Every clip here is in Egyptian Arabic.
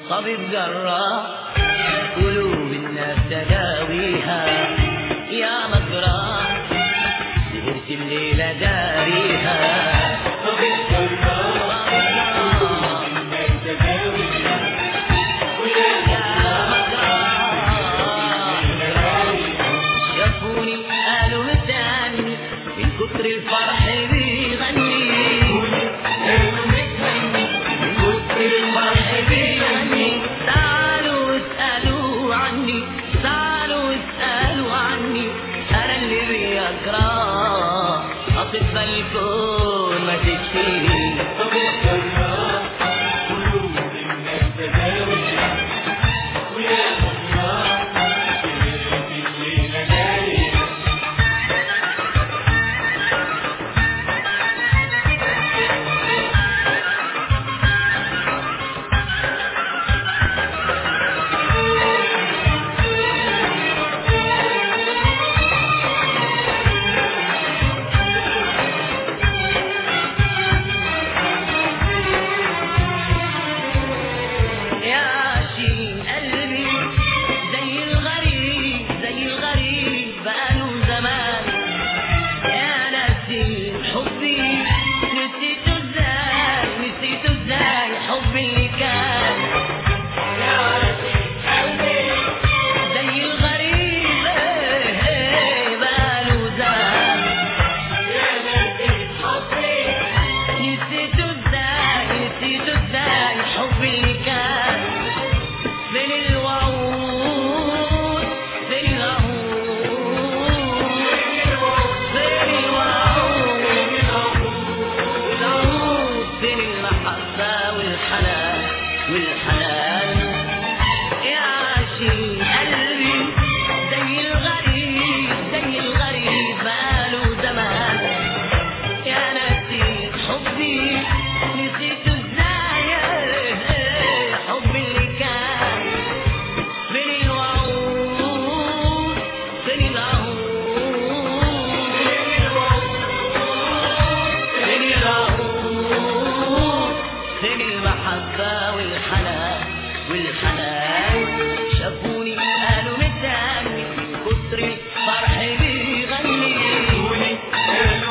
طبيب جراح قلوب الناس تداويها يا مجراح سهرت الليلة داريها طبيب جراح شافوني قالوا متعني من كتر الفرح بيغني من كتر الفرح بيغني تعالوا اسألوا عني تعالوا اسألوا عني أنا اللي بيجرى أطب الكون ما تشتري يا شين قلبي زي الغريب زي الغريب بقاله زمان يا ناسي حبي نسيته ازاي نسيته ازاي حبي اللي كان زي الغريب إيه، إيه، بقاله زمان نسيته ازاي نسيته ازاي حبي اللي كان من الوعود من الوعود من الوعود العود بين المحبة والحنان والحنان يا عاشق قلبي زي الغريب زي الغريب بقاله زمان يا ناسي حبي نسيته ازاي حبي اللي كان من الوعود من الوعود من الوعود من المحبة والحنان والحنان شافوني قالوا متاني من كتر الفرح بيغني قالوا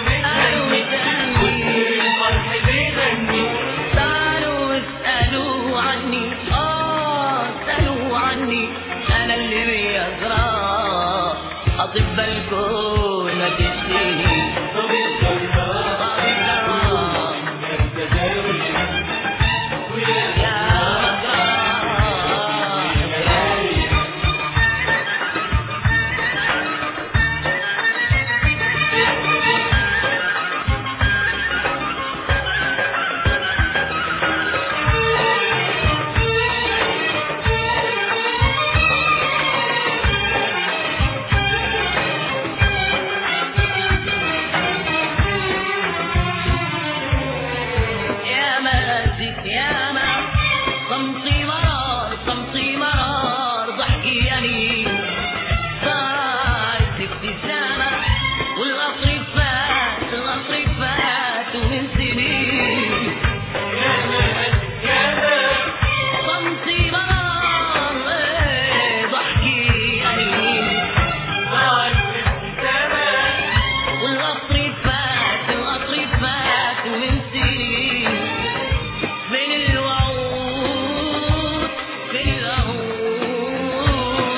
متاني تعالوا اسألوا عني اه اسألوا عني انا اللي بيجرى اطب الكون ما تشتهي طبيب جراح يا جراح يا ماسك يا ما صمتي مرار صمتي مرار ضحكي يمين صارت ابتسامة والقصر فات القصر فات ومن سنين صمتي مرار إيه، ضحكي يمين والقصر فات القصر فات ومن سنين من الوعود من الوعود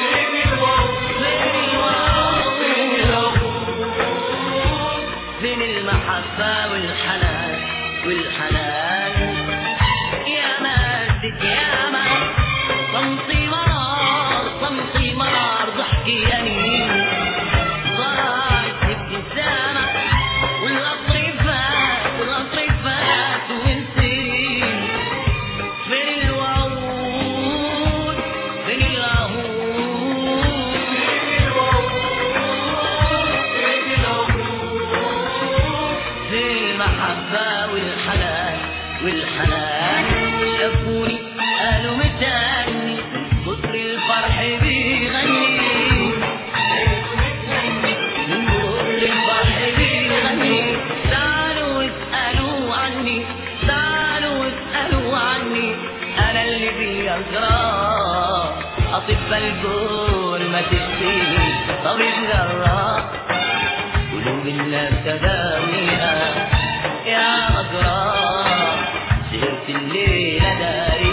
من الوعود من المحبة والحنان والحنان يا ماسك يا ما صمتي مرار صمتي مرار ضحكي يمين ضاعت ابتسامة والقطر فات والقطر فات ومن سنين من الوعود من الوعود في المحبة والحنان والحنان شافوني قالوا متاني كتر الفرح بيغني من كتر الفرح بيغني تعالوا اسألوا عني تعالوا اسألوا عني أنا اللي بيجرى أجرام أطباء الكون ما تشفيني طبيب جراح قلوب الناس تداويها يا أجرام سهرت الليلة داري